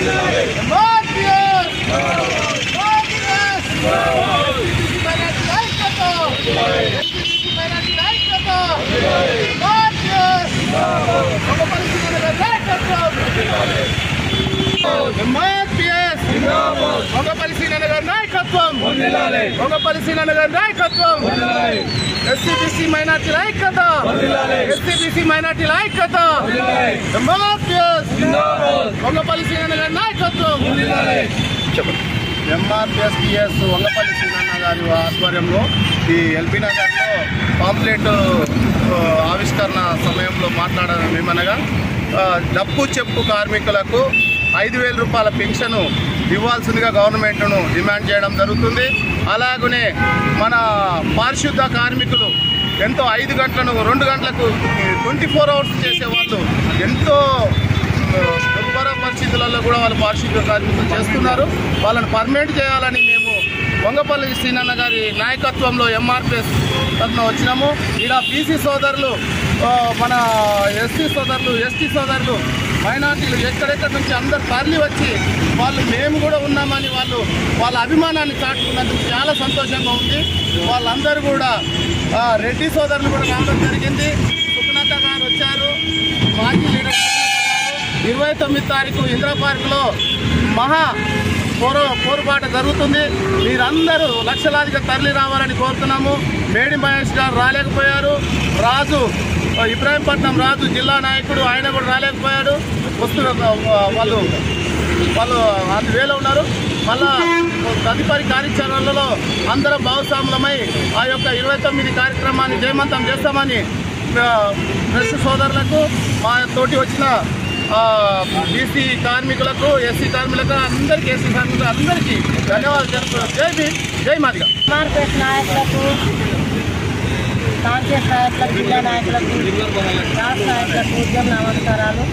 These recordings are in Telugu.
మార్పియస్ మార్పియస్ మైనార్టీ ఐక్యత ఎస్సీ మైనార్టీ ఐక్యత మార్పియస్ ఒక పరిశీలన నాయకత్వం ఎంఆర్పిఎస్ ఒక పరిశీలన నాయకత్వం ఒక పరిశీలన నాయకత్వం ఎస్సీబీసీ మైనార్టీల ఐక్యత ఎస్సీబీసీ మైనార్టీల ఐక్యత ఎంఆర్పిఎస్ ఒక పరిశీలన నాయకత్వం ఎంఆర్పిఎస్ పిఎస్ వంగపల్లి శ్రీనన్న గారి ఆధ్వర్యంలో ఈ ఎల్బీ నగర్లో పాంప్లెట్ ఆ, ఆవిష్కరణ సమయంలో మాట్లాడడం ఏమనగా ఆ, డప్పు చెప్పు కార్మికులకు ఐదు వేల రూపాయల పెన్షన్ ఇవ్వాల్సిందిగా గవర్నమెంట్ను డిమాండ్ చేయడం జరుగుతుంది అలాగనే మన పారిశుద్ధ కార్మికులు ఎంతో ఐదు గంటలను రెండు గంటలకు ట్వంటీ ఫోర్ అవర్స్ చేసేవాళ్ళు ఎంతో దుర్భర పరిస్థితులలో కూడా వాళ్ళు పారిశుద్ధ్య కార్మికులు చేస్తున్నారు వాళ్ళని పర్మనెంట్ చేయాలని మేము వంగపల్లి శ్రీనన్న గారి నాయకత్వంలో ఎంఆర్పిఎస్ తరఫున వచ్చినాము ఇలా బీసీ సోదరులు ఆ, మన ఎస్సీ సోదరులు ఎస్టీ సోదరులు మైనార్టీలు ఎక్కడెక్కడి నుంచి అందరు తరలి వచ్చి వాళ్ళు మేము కూడా ఉన్నామని వాళ్ళు వాళ్ళ అభిమానాన్ని చాటుకున్నందుకు చాలా సంతోషంగా ఉంది వాళ్ళందరూ కూడా ఆ, రెడ్డి సోదరులు కూడా రావడం జరిగింది సుఖనక్క గారు వచ్చారు మాజీ లీడర్ సుఖనక్క గారు ఇరవై తొమ్మిది తారీఖు ఇందిరా పార్కులో మహా పోరు పోరుబాట జరుగుతుంది మీరందరూ లక్షలాదిగా తరలి రావాలని కోరుతున్నాము మేడి మహేష్ గారు రాలేకపోయారు రాజు ఇబ్రాహీంపట్నం రాజు జిల్లా నాయకుడు ఆయన కూడా రాలేకపోయాడు వస్తున్న వాళ్ళు వాళ్ళు అందువేలో ఉన్నారు మళ్ళా తదుపరి కార్యాచరణలో అందరం భాగస్వాములమై ఆ యొక్క ఇరవై తొమ్మిది కార్యక్రమాన్ని జయమంతం చేస్తామని ఆ, ప్రెస్ సోదరులకు మా తోటి వచ్చిన బీసీ కార్మికులకు ఎస్సీ కార్మికులకు అందరికీ ఎస్సీ కార్మికులకు అందరికీ ధన్యవాదాలు తెలుపుతున్నాను జై భీమ్ జై మాదిగా మార్కెట్ నాయకులకు కాంగ్రెస్ నాయకులకు జిల్లా నాయకులకు రాష్ట్ర నాయకులకు ఉద్యమ నమస్కారాలు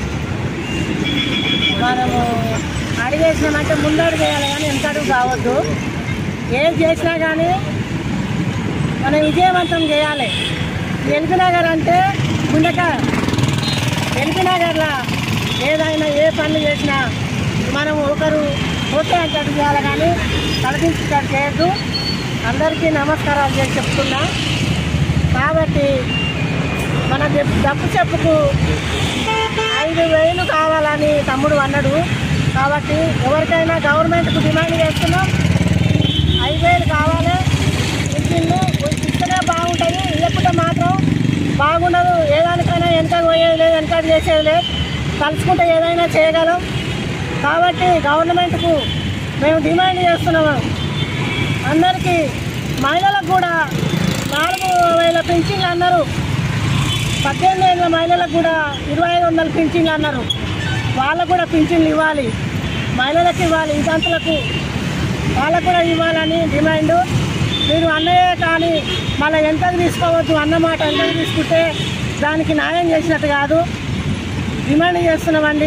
మనము అడిగేసినామంటే ముందడుగు వేయాలి కానీ వెనకడుగు కావద్దు ఏం చేసినా కానీ మనం విజయవంతం చేయాలి ఎల్బీ నగర్ అంటే గుండెకాయ ఎల్బీ నగర్లో ఏదైనా ఏ పనులు చేసినా మనం ఒకరు ఓకే అంటే చేయాలి కానీ తలదించుతాడు చేయొద్దు అందరికీ నమస్కారాలు చేసి చెప్తున్నా కాబట్టి మన చెప్- డబ్బు చెప్పుకు ఐదు వేలు కావాలని తమ్ముడు అన్నాడు కాబట్టి ఎవరికైనా గవర్నమెంట్కు డిమాండ్ చేస్తున్నాం ఐదు వేలు కావాలి ఇంటిల్లు ఇస్తేనే బాగుంటుంది ఇవ్వకుంటే మాత్రం బాగుండదు ఏదానికైనా వెనక పోయేది లేదు వెనక చేసేది లేదు కలుసుకుంటే ఏదైనా చేయగలం కాబట్టి గవర్నమెంట్కు మేము డిమాండ్ చేస్తున్నాము అందరికీ మహిళలకు కూడా నాలుగు వేల పింఛన్లు అన్నారు పద్దెనిమిది ఏళ్ళ మహిళలకు కూడా ఇరవై ఐదు వందల పింఛన్లు అన్నారు వాళ్ళకు కూడా పింఛన్లు ఇవ్వాలి మహిళలకు ఇవ్వాలి వితంతులకు వాళ్ళకు కూడా ఇవ్వాలని డిమాండ్ మీరు అన్నయ్యే కానీ మళ్ళీ ఎంతకు తీసుకోవద్దు అన్నమాట ఎంతకు తీసుకుంటే దానికి న్యాయం చేసినట్టు కాదు డిమాండ్ చేస్తున్నామండి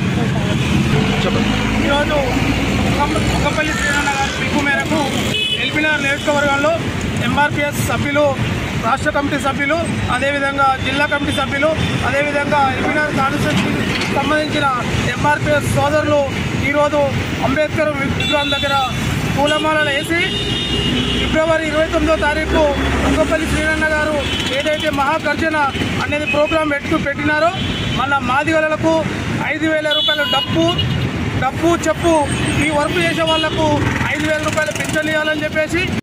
ఈరోజు ఒకపల్లి శ్రీరన్న గారి పిలుపు మేరకు ఎల్బీనగర్ నియోజకవర్గంలో ఎంఆర్పిఎస్ సభ్యులు రాష్ట్ర కమిటీ సభ్యులు అదేవిధంగా జిల్లా కమిటీ సభ్యులు అదేవిధంగా ఎల్బీనగర్ కాన్స్టిట్యూన్సీకి సంబంధించిన ఎంఆర్పిఎస్ సోదరులు ఈరోజు అంబేద్కర్ విగ్రహం దగ్గర పూలమాలలు వేసి ఫిబ్రవరి ఇరవై తొమ్మిదో తారీఖు ఉంగపల్లి శ్రీరన్న గారు ఏదైతే మహాగర్జన అనేది ప్రోగ్రాం పెట్టు పెట్టినారో మన మాదిగలకు ఐదు వేల రూపాయల డబ్బు డబ్బు చెప్పు ఈ వర్క్ చేసే వాళ్లకు ఐదు వేల రూపాయలు పింఛన్ ఇవ్వాలని చెప్పేసి